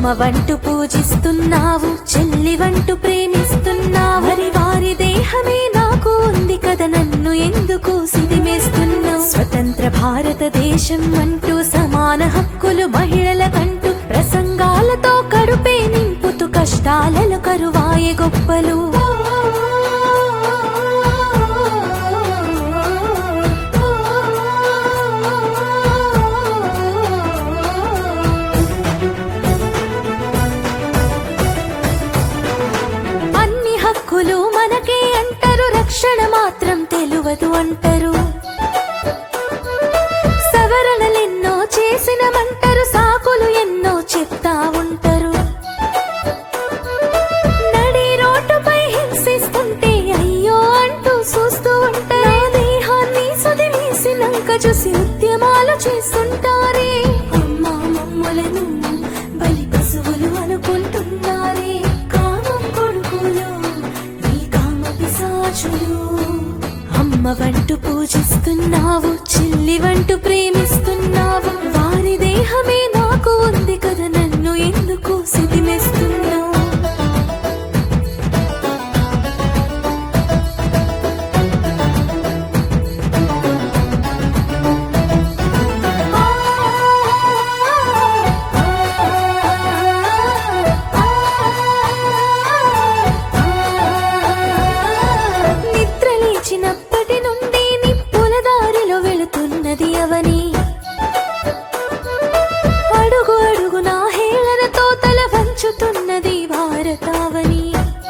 అమ్మ వంటూ పూజిస్తున్నావు చెల్లి వంటూ ప్రేమిస్తున్నావు మరి వారి దేహమే నాకు ఉంది కదా నన్ను ఎందుకు సిదిమేస్తున్నావు స్వతంత్ర భారతదేశం అంటూ సమాన హక్కులు మహిళలకంటూ ప్రసంగాలతో కడుపే నింపుతూ కష్టాలలో కరువాయే గొప్పలు అన్ని హక్కులు మనకే అంటారు రక్షణ మాత్రం తెలువదు అంటారు సవరణలెన్నో చేసినమంటారు సాకులు ఎన్నో చెప్తా ఉంటారు నడి రోడ్డుపై హింసిస్తుంటే అయ్యో అంటూ చూస్తూ ఉంటారు నా దేహాన్ని సుదిలేసినాక చూసి ఉద్యమాలు చేస్తుంటారే అమ్మా మమ్మలను బలి పశువులు అనుకుంటున్నారే కామం కొడుకులు ఈ కామ పిశాచులు అమ్మ వంటూ పూజిస్తున్నావు చెల్లి వంటూ ప్రేమిస్తున్నావు వారి దేహమే నాకు ఉంది కదా నన్ను ఎందుకు సిదిమేస్తున్నావు నిద్ర లేచినప్పటి నుండి నిప్పుల దారిలో వెళుతున్నది అవని అడుగు అడుగు నా హేళనతో తల వంచుతున్నది భారతావని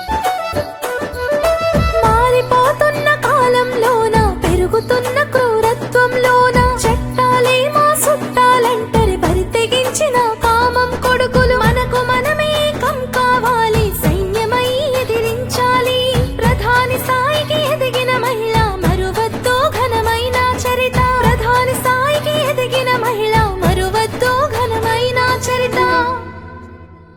మారిపోతున్న కాలంలోన పెరుగుతున్న క్రూరత్వంలోన చట్టాలే మా చుట్టాలంటరి బరి తెగించిన